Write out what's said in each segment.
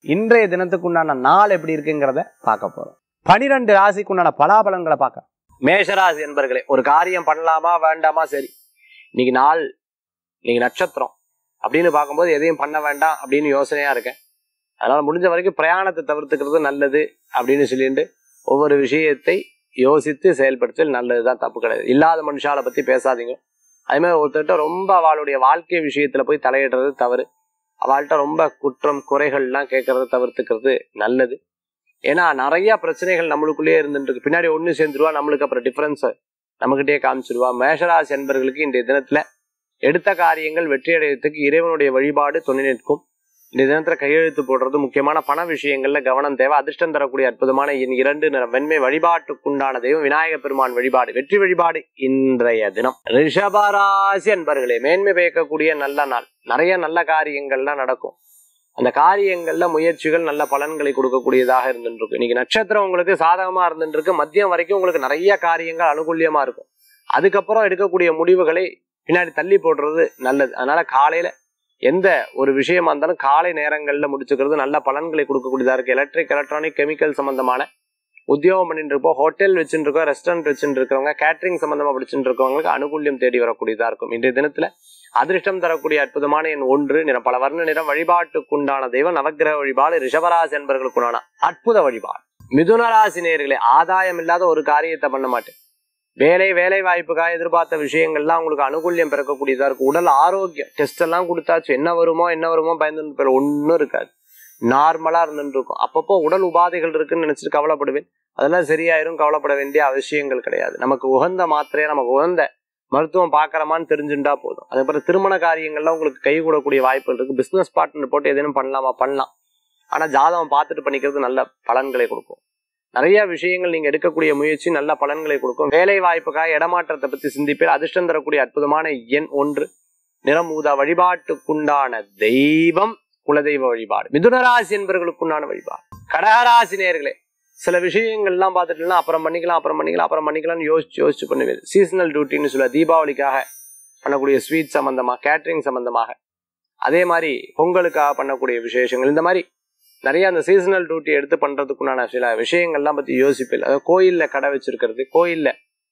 இன்றைய தினத்துக்கு உண்டான நாள் எப்படி இருக்குங்கிறத பார்க்க போறோம் பனிரெண்டு ராசிக்கு உண்டான பலாபலன்களை பார்க்க மேஷராசி என்பர்களே ஒரு காரியம் பண்ணலாமா வேண்டாமா சரி இன்னைக்கு நாள் இன்னைக்கு நட்சத்திரம் அப்படின்னு பார்க்கும்போது எதையும் பண்ண வேண்டாம் அப்படின்னு யோசனையா இருக்கேன் அதனால முடிஞ்ச வரைக்கும் பிரயாணத்தை தவிர்த்துக்கிறது நல்லது அப்படின்னு சொல்லிட்டு ஒவ்வொரு விஷயத்தை யோசித்து செயல்படுத்தல் நல்லதுதான் தப்பு கிடையாது இல்லாத மனுஷால பத்தி பேசாதீங்க அதே மாதிரி ஒருத்தர்கிட்ட ரொம்ப அவளுடைய வாழ்க்கை விஷயத்துல போய் தலையிடுறது தவறு அவள்கிட்ட ரொம்ப குற்றம் குறைகள்லாம் கேட்கறத தவிர்த்துக்கிறது நல்லது ஏன்னா நிறைய பிரச்சனைகள் நம்மளுக்குள்ளேயே இருந்துட்டு இருக்கு பின்னாடி ஒண்ணு சேர்ந்துருவா நம்மளுக்கு அப்புறம் டிஃபரன்ஸ் நம்மகிட்டயே காமிச்சிருவா மேஷராசி என்பர்களுக்கு இன்றைய தினத்துல எடுத்த காரியங்கள் வெற்றி அடையறதுக்கு இறைவனுடைய வழிபாடு துணை நிற்கும் இந்த தினத்துல கையெழுத்து போடுறது முக்கியமான பண விஷயங்கள்ல கவனம் தேவை அதிர்ஷ்டம் தரக்கூடிய அற்புதமான எண் இரண்டு நிறம் வெண்மை வழிபாட்டுக்குண்டான தெய்வம் விநாயக பெருமான் வழிபாடு வெற்றி வழிபாடு இன்றைய தினம் ரிஷபராசி அன்பர்களே மேன்மை பயக்கக்கூடிய நல்ல நாள் நிறைய நல்ல காரியங்கள்லாம் நடக்கும் அந்த காரியங்கள்ல முயற்சிகள் நல்ல பலன்களை கொடுக்கக்கூடியதாக இருந்துட்டு இருக்கு இன்னைக்கு நட்சத்திரம் உங்களுக்கு சாதகமா இருந்துட்டு இருக்கு மதியம் வரைக்கும் உங்களுக்கு நிறைய காரியங்கள் அனுகூலியமா இருக்கும் அதுக்கப்புறம் எடுக்கக்கூடிய முடிவுகளை பின்னாடி தள்ளி போடுறது நல்லது அதனால காலையில எந்த ஒரு விஷயமா இருந்தாலும் காலை நேரங்கள்ல முடிச்சுக்கிறது நல்ல பலன்களை கொடுக்கக்கூடியதா இருக்கு எலக்ட்ரிக் எலக்ட்ரானிக் கெமிக்கல் சம்பந்தமான உத்தியோகம் பண்ணிட்டு இருப்போம் ஹோட்டல் வச்சுட்டு இருக்கோம் ரெஸ்டாரண்ட் வச்சுட்டு இருக்கிறவங்க கேட்டரிங் சம்பந்தமா படிச்சுட்டு இருக்கவங்களுக்கு அனுகூல்யம் தேடி வரக்கூடியதா இருக்கும் இன்றைய தினத்துல அதிர்ஷ்டம் தரக்கூடிய அற்புதமான எண் ஒன்று நிறம் பல வர்ண நிறம் வழிபாட்டுக்குண்டான தெய்வம் நவக்கிரக வழிபாடு ரிஷபராசி என்பவர்களுக்குண்டான அற்புத வழிபாடு மிதுன ராசி நேயர்களே ஆதாயம் இல்லாத ஒரு காரியத்தை பண்ண மாட்டேன் வேலை வேலை வாய்ப்புக்காக எதிர்பார்த்த விஷயங்கள்லாம் உங்களுக்கு அனுகூல்யம் பிறக்கக்கூடியதா இருக்கும் உடல் ஆரோக்கியம் டெஸ்ட் எல்லாம் கொடுத்தாச்சு என்ன வருமோ என்ன வருமோ பயந்து பேர் ஒன்றும் இருக்காது நார்மலா இருந்துட்டு இருக்கும் அப்பப்போ உடல் உபாதைகள் இருக்குன்னு நினைச்சிட்டு கவலைப்படுவேன் அதெல்லாம் சரியாயிரும் கவலைப்பட வேண்டிய அவசியங்கள் கிடையாது நமக்கு உகந்த மாத்திரையா நமக்கு உகந்த மருத்துவம் பார்க்கறமான்னு தெரிஞ்சுட்டா போதும் அதுக்கப்புறம் திருமண காரியங்கள்லாம் உங்களுக்கு கை கூடக்கூடிய வாய்ப்புகள் இருக்கு பிசினஸ் பார்ட்னர் போட்டு எதுவும் பண்ணலாமா பண்ணலாம் ஆனா ஜாதகம் பார்த்துட்டு பண்ணிக்கிறது நல்ல பலன்களை கொடுக்கும் நிறைய விஷயங்கள் நீங்க எடுக்கக்கூடிய முயற்சி நல்ல பலன்களை கொடுக்கும் வேலை வாய்ப்புக்காக இடமாற்றத்தை பத்தி சிந்திப்பேன் அதிர்ஷ்டம் தரக்கூடிய அற்புதமான எண் ஒன்று நிறம் ஊதா வழிபாட்டுக்குண்டான தெய்வம் குலதெய்வ வழிபாடு மிதுனராசி என்பவர்களுக்குண்டான வழிபாடு கடகராசி நேர்களே சில விஷயங்கள்லாம் பார்த்துட்டுலாம் அப்புறம் பண்ணிக்கலாம் அப்புறம் பண்ணிக்கலாம் அப்புறம் பண்ணிக்கலாம்னு யோசிச்சு யோசிச்சு பண்ணுவேன் சீசனல் டியூட்டின்னு சொல்ல தீபாவளிக்காக பண்ணக்கூடிய ஸ்வீட் சம்பந்தமா கேட்டரிங் சம்பந்தமாக அதே மாதிரி பொங்கலுக்காக பண்ணக்கூடிய விசேஷங்கள் இந்த மாதிரி நிறைய அந்த சீசனல் டியூட்டி எடுத்து பண்றதுக்குண்டான சில விஷயங்கள்லாம் பத்தி யோசிப்பில் அதாவது கோயில்ல கடை வச்சிருக்கிறது கோயில்ல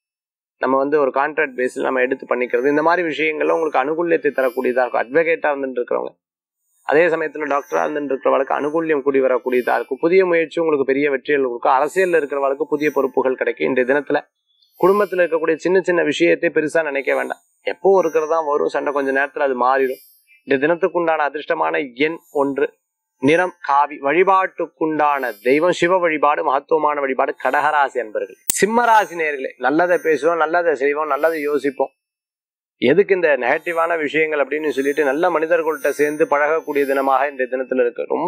நம்ம வந்து ஒரு கான்ட்ராக்ட் பேஸில் நம்ம எடுத்து பண்ணிக்கிறது இந்த மாதிரி விஷயங்கள்ல உங்களுக்கு அனுகூல்யத்தை தரக்கூடியதா இருக்கும் அட்வொகேட்டா இருந்துட்டு இருக்கிறவங்க அதே சமயத்துல டாக்டரா இருந்துட்டு இருக்கிறவளுக்கு அனுகூல்யம் கூடி வரக்கூடியதா இருக்கும் புதிய முயற்சி உங்களுக்கு பெரிய வெற்றிகள் கொடுக்கும் அரசியல்ல இருக்கிறவளுக்கு புதிய பொறுப்புகள் கிடைக்கும் இன்றைய தினத்துல குடும்பத்துல இருக்கக்கூடிய சின்ன சின்ன விஷயத்தை பெருசா நினைக்க வேண்டாம் எப்போ இருக்கிறதா வரும் சண்டை கொஞ்ச நேரத்துல அது மாறிடும் இந்த தினத்துக்குண்டான அதிர்ஷ்டமான எண் ஒன்று நிறம் காவி வழிபாட்டுக்குண்டான தெய்வம் சிவ வழிபாடு மகத்துவமான வழிபாடு கடகராசி அன்பர்கள் சிம்மராசி நேர்களே நல்லதை பேசுவோம் நல்லதை செய்வோம் நல்லதை யோசிப்போம் எதுக்கு இந்த நெகட்டிவான விஷயங்கள் அப்படின்னு சொல்லிட்டு நல்ல மனிதர்கள்ட்ட சேர்ந்து பழகக்கூடிய தினமாக இந்த தினத்துல இருக்கு ரொம்ப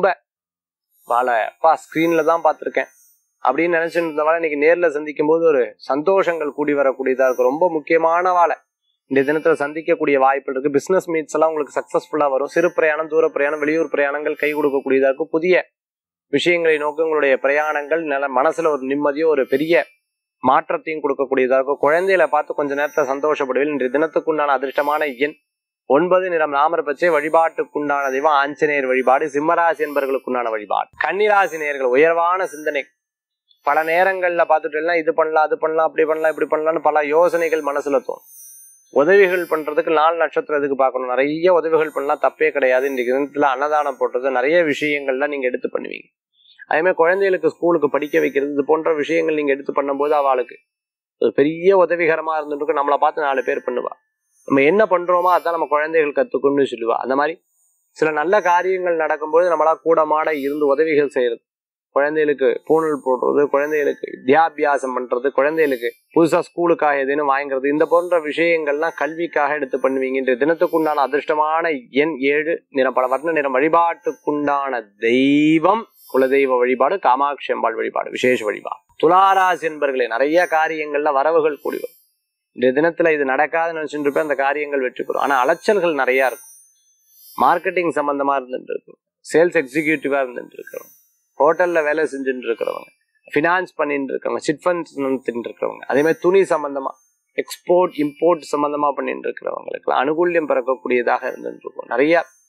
வாழ அப்பா ஸ்கிரீன்ல தான் பார்த்திருக்கேன் அப்படின்னு நினைச்சிட்டு இருந்தவாழ இன்னைக்கு நேர்ல சந்திக்கும் போது ஒரு சந்தோஷங்கள் கூடி வரக்கூடியதா இருக்கும் ரொம்ப முக்கியமான வாழை இந்த தினத்துல சந்திக்கக்கூடிய வாய்ப்புகள் இருக்கு பிசினஸ் மீட்ஸ் எல்லாம் உங்களுக்கு சக்சஸ்ஃபுல்லா வரும் சிறு பிரயாணம் தூர பிரயாணம் வெளியூர் பிரயாணங்கள் கை கொடுக்கக்கூடியதா இருக்கும் புதிய விஷயங்களை நோக்கி உங்களுடைய பிரயாணங்கள் நல்ல மனசுல ஒரு நிம்மதியோ ஒரு பெரிய மாற்றத்தையும் கொடுக்கக்கூடியதா இருக்கும் குழந்தைகளை பார்த்து கொஞ்ச நேரத்தை சந்தோஷப்படுவேன் இன்றைய தினத்துக்குண்டான அதிர்ஷ்டமான எண் ஒன்பது நிறம் நாமர் பச்சை வழிபாட்டுக்குண்டான தெய்வம் ஆஞ்சநேயர் வழிபாடு சிம்மராசி என்பவர்களுக்குண்டான வழிபாடு கன்னிராசி நேயர்கள் உயர்வான சிந்தனை பல நேரங்கள்ல பார்த்துட்டு எல்லாம் இது பண்ணலாம் அது பண்ணலாம் அப்படி பண்ணலாம் இப்படி பண்ணலாம்னு பல யோசனைகள் மனசுல தோணும் உதவிகள் பண்றதுக்கு நாலு நட்சத்திரம் எதுக்கு பார்க்கணும் நிறைய உதவிகள் பண்ணலாம் தப்பே கிடையாது இன்றைக்கு தினத்துல அன்னதானம் போடுறது நிறைய விஷயங்கள்லாம் நீங்க எடுத்து பண்ணுவீங்க அதே மாதிரி குழந்தைகளுக்கு ஸ்கூலுக்கு படிக்க வைக்கிறது இது போன்ற விஷயங்கள் நீங்க எடுத்து பண்ணும்போது அவளுக்கு ஒரு பெரிய உதவிகரமா இருந்துட்டு நம்மளை பார்த்து நாலு பேர் பண்ணுவா நம்ம என்ன பண்றோமோ அதான் நம்ம குழந்தைகள் கத்துக்கணும்னு சொல்லுவா அந்த மாதிரி சில நல்ல காரியங்கள் நடக்கும்போது நம்மளா கூட மாட இருந்து உதவிகள் செய்யறது குழந்தைகளுக்கு பூணல் போடுறது குழந்தைகளுக்கு வித்யாபியாசம் பண்றது குழந்தைகளுக்கு புதுசா ஸ்கூலுக்காக எதுன்னு வாங்குறது இந்த போன்ற விஷயங்கள்லாம் கல்விக்காக எடுத்து பண்ணுவீங்க இன்றைய தினத்துக்குண்டான அதிர்ஷ்டமான எண் ஏழு நிறம் பல வர்ண நிறம் வழிபாட்டுக்குண்டான தெய்வம் குலதெய்வ வழிபாடு காமாட்சி அம்பாள் வழிபாடு விசேஷ வழிபாடு துளாராசி என்பர்களே நிறைய காரியங்கள்ல வரவுகள் கூடி வரும் இந்த தினத்துல இது நடக்காதுன்னு நினைச்சுட்டு இருப்பேன் அந்த காரியங்கள் வெற்றி பெறும் ஆனா அலைச்சல்கள் நிறைய இருக்கும் மார்க்கெட்டிங் சம்பந்தமா இருந்துட்டு இருக்கும் சேல்ஸ் எக்ஸிக்யூட்டிவா இருந்துட்டு இருக்கிறவங்க ஹோட்டல்ல வேலை செஞ்சுட்டு இருக்கிறவங்க ஃபினான்ஸ் பண்ணிட்டு இருக்கிறவங்க சிட் ஃபண்ட்ஸ் நடத்திட்டு இருக்கிறவங்க அதே மாதிரி துணி சம்பந்தமா எக்ஸ்போர்ட் இம்போர்ட் சம்பந்தமா பண்ணிட்டு இருக்கிறவங்களுக்கு அனுகூல்யம் பிறக்கக்கூடியதாக இருந்துட்டு இருக்கும் நிறைய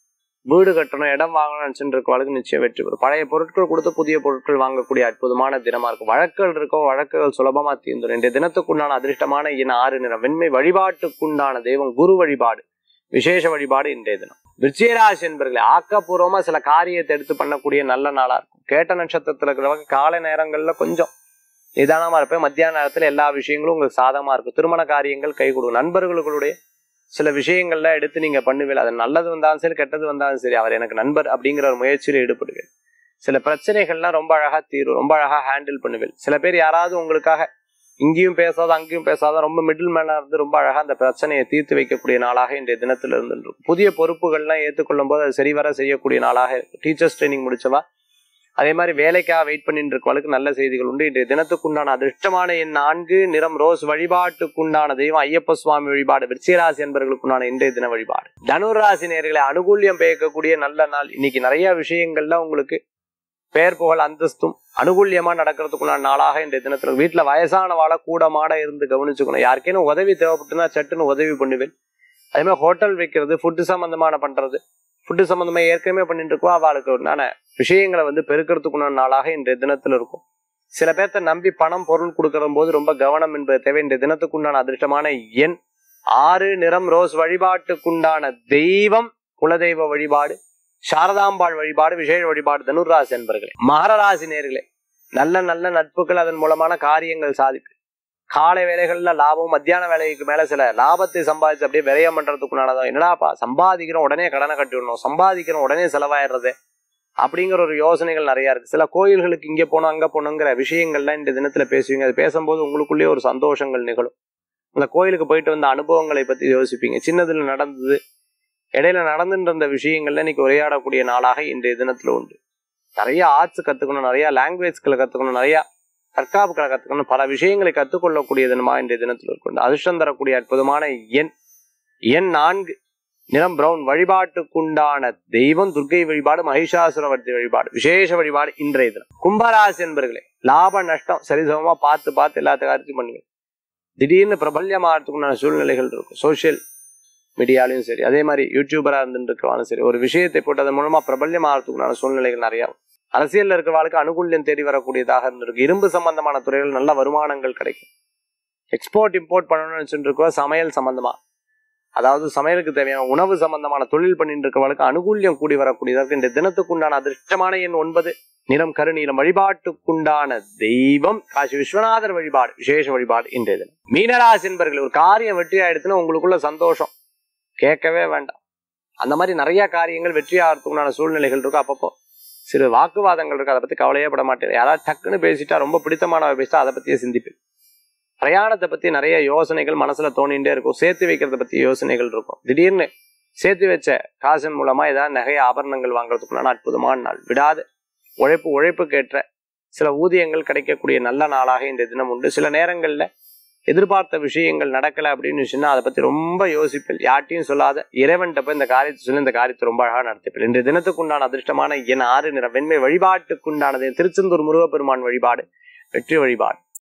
வீடு கட்டணும் இடம் வாங்கணும் நினைச்சுட்டு இருக்கவளுக்கு நிச்சயம் வெற்றி பெறும் பழைய பொருட்கள் கொடுத்து புதிய பொருட்கள் வாங்கக்கூடிய அற்புதமான தினமா இருக்கும் வழக்குகள் இருக்கும் வழக்குகள் சுலபமா தீர்ந்துடும் இன்றைய தினத்துக்குண்டான அதிர்ஷ்டமான என் ஆறு நிறம் வெண்மை வழிபாட்டுக்குண்டான தெய்வம் குரு வழிபாடு விசேஷ வழிபாடு இன்றைய தினம் விருச்சிகராசி என்பர்களே ஆக்கப்பூர்வமா சில காரியத்தை எடுத்து பண்ணக்கூடிய நல்ல நாளா இருக்கும் கேட்ட நட்சத்திரத்துல இருக்கிறவங்க காலை நேரங்கள்ல கொஞ்சம் நிதானமா இருப்பேன் மத்தியான நேரத்துல எல்லா விஷயங்களும் உங்களுக்கு சாதகமா இருக்கும் திருமண காரியங்கள் கை கொடுக்கும் நண்பர்களுடைய சில விஷயங்கள்ல எடுத்து நீங்க பண்ணுவீங்க அது நல்லது வந்தாலும் சரி கெட்டது வந்தாலும் சரி அவர் எனக்கு நண்பர் அப்படிங்கிற ஒரு முயற்சியில ஈடுபடுவீங்க சில பிரச்சனைகள்லாம் ரொம்ப அழகா தீரும் ரொம்ப அழகா ஹேண்டில் பண்ணுவீங்க சில பேர் யாராவது உங்களுக்காக இங்கேயும் பேசாத அங்கேயும் பேசாத ரொம்ப மிடில் மேனா இருந்து ரொம்ப அழகா அந்த பிரச்சனையை தீர்த்து வைக்கக்கூடிய நாளாக இன்றைய தினத்துல இருந்து புதிய பொறுப்புகள்லாம் ஏற்றுக்கொள்ளும் போது அது சரிவர செய்யக்கூடிய நாளாக இருக்கும் டீச்சர்ஸ் ட்ரைனிங் முடிச்சவா அதே மாதிரி வேலைக்காக வெயிட் பண்ணிட்டு இருக்கவளுக்கு நல்ல செய்திகள் உண்டு இன்றைய தினத்துக்குண்டான அதிர்ஷ்டமான எண் நான்கு நிறம் ரோஸ் வழிபாட்டுக்குண்டான தெய்வம் ஐயப்ப சுவாமி வழிபாடு விருச்சிகராசி என்பவர்களுக்குண்டான இன்றைய தின வழிபாடு தனுராசி நேர்களை அனுகூல்யம் பெய்யக்கூடிய நல்ல நாள் இன்னைக்கு நிறைய விஷயங்கள்ல உங்களுக்கு பெயர் புகழ் அந்தஸ்தும் அனுகூல்யமா நடக்கிறதுக்குண்டான நாளாக இன்றைய தினத்துல வீட்டுல வயசானவாள கூடமாட இருந்து கவனிச்சுக்கணும் யாருக்கேனும் உதவி தேவைப்பட்டுனா சட்டுன்னு உதவி பண்ணுவேன் அதே மாதிரி ஹோட்டல் வைக்கிறது ஃபுட்டு சம்பந்தமான பண்றது ஃபுட்டு சம்பந்தமா ஏற்கனவே பண்ணிட்டு இருக்கோம் அவளுக்கு உண்டான விஷயங்களை வந்து பெருக்கிறதுக்குண்டான நாளாக இன்றைய தினத்துல இருக்கும் சில பேர்த்த நம்பி பணம் பொருள் கொடுக்கிற போது ரொம்ப கவனம் என்பது தேவை இன்றைய தினத்துக்குண்டான அதிர்ஷ்டமான எண் ஆறு நிறம் ரோஸ் வழிபாட்டுக்குண்டான தெய்வம் குலதெய்வ வழிபாடு சாரதாம்பாள் வழிபாடு விசேஷ வழிபாடு தனுராசி என்பர்களே மகர ராசி நேர்களே நல்ல நல்ல நட்புகள் அதன் மூலமான காரியங்கள் சாதிப்பு காலை வேலைகள்ல லாபம் மத்தியான வேலைக்கு மேல சில லாபத்தை சம்பாதிச்சு அப்படியே விரயம் பண்றதுக்குண்டானதான் என்னடாப்பா சம்பாதிக்கிறோம் உடனே கடனை கட்டி விடணும் சம்பாதிக்கிறோம் உடனே செலவாயிடுறது அப்படிங்கிற ஒரு யோசனைகள் நிறைய இருக்கு சில கோயில்களுக்கு இங்க போனோம் அங்க போகணுங்கிற விஷயங்கள்லாம் இந்த தினத்துல பேசுவீங்க அது பேசும்போது உங்களுக்குள்ளேயே ஒரு சந்தோஷங்கள் நிகழும் அந்த கோயிலுக்கு போயிட்டு வந்த அனுபவங்களை பத்தி யோசிப்பீங்க சின்னதுல நடந்தது இடையில நடந்துட்டு இருந்த விஷயங்கள்ல இன்னைக்கு உரையாடக்கூடிய நாளாக இன்றைய தினத்துல உண்டு நிறைய ஆர்ட்ஸ் கத்துக்கணும் நிறைய லாங்குவேஜ்களை கத்துக்கணும் நிறைய தற்காப்புகளை கத்துக்கணும் பல விஷயங்களை கத்துக்கொள்ளக்கூடிய தினமா இன்றைய தினத்தில் இருக்கும் அதிர்ஷ்டம் தரக்கூடிய அற்புதமான எண் எண் நான்கு நிறம் பிரவுன் வழிபாட்டுக்குண்டான தெய்வம் துர்க்கை வழிபாடு மகிஷாசுரவர்த்தி வழிபாடு விசேஷ வழிபாடு இன்றைய தினம் கும்பராசி என்பர்களே லாப நஷ்டம் சரிசமமா பார்த்து பார்த்து எல்லா காரியத்தையும் பண்ணுவேன் திடீர்னு பிரபல்யமாகறதுக்குண்டான சூழ்நிலைகள் இருக்கும் சோசியல் மீடியாலையும் சரி அதே மாதிரி யூடியூபரா இருந்துட்டு இருக்கவாலும் சரி ஒரு விஷயத்தை போட்டு அதன் மூலமா பிரபல்யமாகறதுக்குண்டான சூழ்நிலைகள் நிறைய இருக்கும். அரசியல்ல இருக்கிறவாளுக்கு அனுகூல்யம் தேடி வரக்கூடியதாக இருந்திருக்கு இரும்பு சம்பந்தமான துறைகள் நல்ல வருமானங்கள் கிடைக்கும் எக்ஸ்போர்ட் இம்போர்ட் பண்ணணும்னு நினைச்சுட்டு இருக்கோம் சமையல் சம்பந்தமா அதாவது சமையலுக்கு தேவையான உணவு சம்பந்தமான தொழில் பண்ணிட்டு இருக்கவளுக்கு அனுகூல்யம் கூடி வரக்கூடியதாக இந்த தினத்துக்குண்டான அதிர்ஷ்டமான எண் ஒன்பது நிறம் கருநீலம் வழிபாட்டுக்குண்டான தெய்வம் காசி விஸ்வநாதர் வழிபாடு விசேஷ வழிபாடு இன்றைய தினம் மீனராசி என்பர்கள் ஒரு காரியம் வெற்றி ஆயிடுச்சுன்னா உங்களுக்குள்ள சந்தோஷம் கேட்கவே வேண்டாம் அந்த மாதிரி நிறைய காரியங்கள் வெற்றி ஆகிறதுக்குண்டான சூழ்நிலைகள் இருக்கும் அப்பப்போ சிறு வாக்குவாதங்கள் இருக்கு அதை பத்தி கவலையே பட மாட்டேன் யாராவது டக்குன்னு பேசிட்டா ரொம்ப பிடித்தமானவ பேசிட்டா அதை பத்தியே சிந்திப்பேன் பிரயாணத்தை பத்தி நிறைய யோசனைகள் மனசுல தோணிகிட்டே இருக்கும் சேர்த்து வைக்கிறத பத்தி யோசனைகள் இருக்கும் திடீர்னு சேர்த்து வச்ச காசின் மூலமா ஏதாவது நகை ஆபரணங்கள் வாங்குறதுக்குள்ளான அற்புதமான நாள் விடாது உழைப்பு உழைப்புக்கேற்ற சில ஊதியங்கள் கிடைக்கக்கூடிய நல்ல நாளாக இந்த தினம் உண்டு சில நேரங்கள்ல எதிர்பார்த்த விஷயங்கள் நடக்கல அப்படின்னு சொன்னா அதை பத்தி ரொம்ப யோசிப்பேன் யார்ட்டையும் சொல்லாத இறைவன்கிட்ட போய் இந்த காரியத்தை சொல்லி இந்த காரியத்தை ரொம்ப அழகா நடத்திப்பேன் இன்றைய தினத்துக்குண்டான அதிர்ஷ்டமான என் ஆறு நிற வெண்மை வழிபாட்டுக்குண்டானது திருச்செந்தூர் முருகப்பெருமான் வழிபாடு வெற்றி வழிபாடு